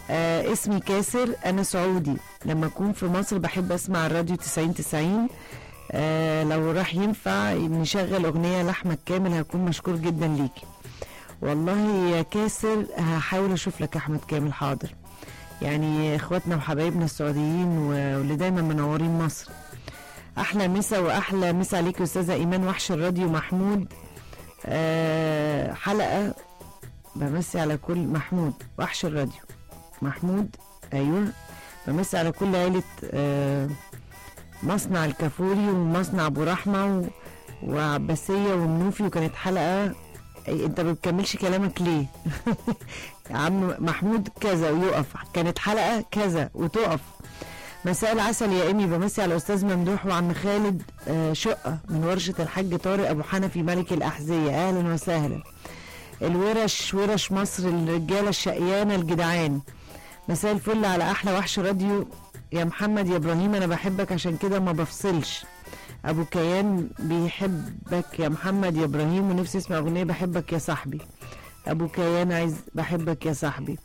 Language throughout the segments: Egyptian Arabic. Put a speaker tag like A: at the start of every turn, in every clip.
A: آه اسمي كاسر انا سعودي لما اكون في مصر بحب اسمع الراديو 90 90 آه لو راح ينفع نشغل اغنيه لاحمد كامل هكون مشكور جدا ليكي والله يا كاسر هحاول اشوف لك احمد كامل حاضر يعني اخواتنا وحبايبنا السعوديين واللي دايما منورين مصر احلى مسا واحلى مسا عليك يا استاذه ايمان وحش الراديو محمود آه حلقه بمسي على كل محمود وحش الراديو محمود ايوه بمسي على كل عيله آه مصنع الكافوري ومصنع ابو رحمه و... وعباسيه والنوفي وكانت حلقه أي انت ما بتكملش كلامك ليه يا عم محمود كذا ويقف كانت حلقه كذا وتقف مساء العسل يا امي بمسي على الاستاذ ممدوح وعم خالد آه شقه من ورشه الحاج طارق ابو حنفي ملك الاحذيه اهلا وسهلا الورش ورش مصر الرجاله الشقيانه الجدعان مساء الفل على احلى وحش راديو يا محمد يا ابراهيم انا بحبك عشان كده ما بفصلش ابو كيان بيحبك يا محمد يا ابراهيم ونفسي اسمع اغنيه بحبك يا صاحبي ابو كيان عايز بحبك يا صاحبي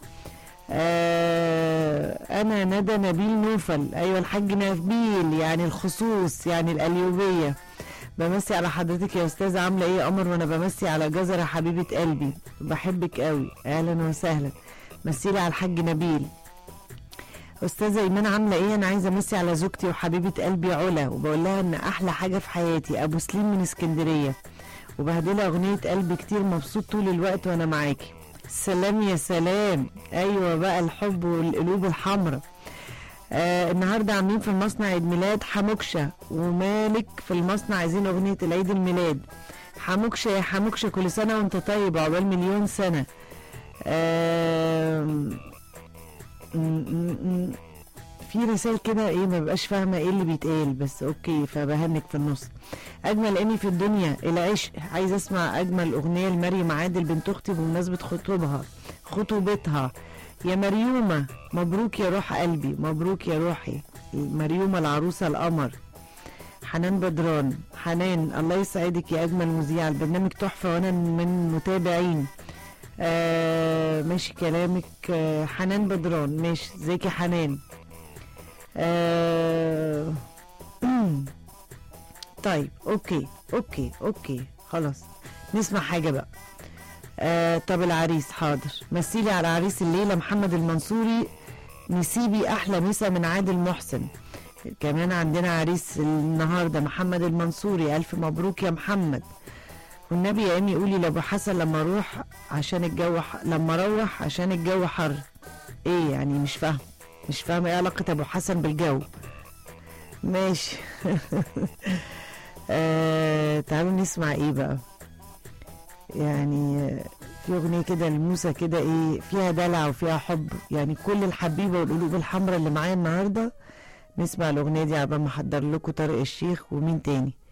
A: آه انا ندى نبيل نوفل ايوه الحاج نبيل يعني الخصوص يعني القليوبيه بمسي على حضرتك يا استاذه عامله ايه يا قمر وانا بمسي على جزره حبيبه قلبي بحبك قوي اهلا وسهلا مسيلي على الحاج نبيل استاذه ايمان عامله ايه انا عايزه امسي على زوجتي وحبيبه قلبي علا وبقول لها ان احلى حاجه في حياتي ابو سليم من اسكندريه وبهدلها اغنيه قلبي كتير مبسوط طول الوقت وانا معاكي سلام يا سلام ايوه بقى الحب والقلوب الحمراء آه النهارده عاملين في المصنع عيد ميلاد حموكشه ومالك في المصنع عايزين اغنيه العيد الميلاد حموكشه يا حموكشه كل سنه وانت طيب عقبال مليون سنه آه في رسائل كده ايه ما بقاش فاهمه ايه اللي بيتقال بس اوكي فبهنك في النص اجمل اني في الدنيا العشق عايز اسمع اجمل اغنيه لمريم عادل بنت اختي بمناسبه خطوبها خطوبتها يا مريومه مبروك يا روح قلبي مبروك يا روحي مريومه العروسه القمر حنان بدران حنان الله يسعدك يا اجمل مذيعه البرنامج تحفه وانا من متابعين آه ماشي كلامك آه حنان بدران ماشي ازيك يا حنان آه طيب اوكي اوكي اوكي خلاص نسمع حاجه بقى آه طب العريس حاضر مثيلي على عريس الليله محمد المنصوري نسيبي احلى مسا من عادل محسن كمان عندنا عريس النهارده محمد المنصوري الف مبروك يا محمد والنبي يا امي قولي لابو حسن لما اروح عشان الجو ح... لما اروح عشان الجو حر ايه يعني مش فاهم مش فاهمه ايه علاقه ابو حسن بالجو ماشي آه تعالوا نسمع ايه بقى يعني في اغنيه كده لموسى كده ايه فيها دلع وفيها حب يعني كل الحبيبه والقلوب الحمراء اللي معايا النهارده نسمع الاغنيه دي عبال ما احضر لكم طارق الشيخ ومين تاني